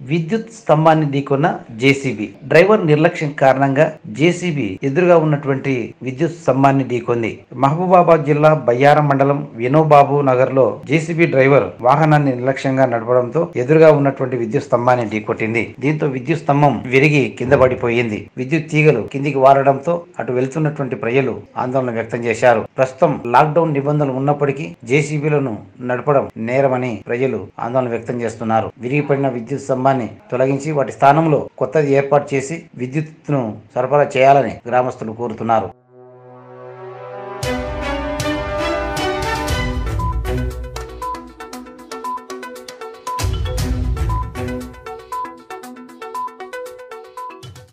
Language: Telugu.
విద్యుత్ స్తంభాన్ని ఢీకొన్న జేసీబీ డ్రైవర్ నిర్లక్ష్యం కారణంగా జేసీబీ ఎదురుగా ఉన్నటువంటి విద్యుత్ స్తంభాన్ని ఢీకొంది మహబూబాబాద్ జిల్లా బయ్యారం మండలం వినోబాబు నగర్ లో జేసీబీ డ్రైవర్ వాహనాన్ని నిర్లక్ష్యంగా నడపడంతో ఎదురుగా ఉన్నటువంటి విద్యుత్ స్తంభాన్ని ఢీకొట్టింది దీంతో విద్యుత్ స్తంభం విరిగి కింద పడిపోయింది విద్యుత్ తీగలు కిందికి వారడంతో అటు వెళ్తున్నటువంటి ప్రజలు ఆందోళన వ్యక్తం చేశారు ప్రస్తుతం లాక్డౌన్ నిబంధనలు ఉన్నప్పటికీ జేసీబీలను నడపడం నేరమని ప్రజలు ఆందోళన వ్యక్తం చేస్తున్నారు విరిగిపడిన విద్యుత్ స్తంభాన్ని తొలగించి వాటి స్థానంలో కొత్తది ఏర్పాటు చేసి విద్యుత్తును సరఫరా చేయాలని గ్రామస్తులు కోరుతున్నారు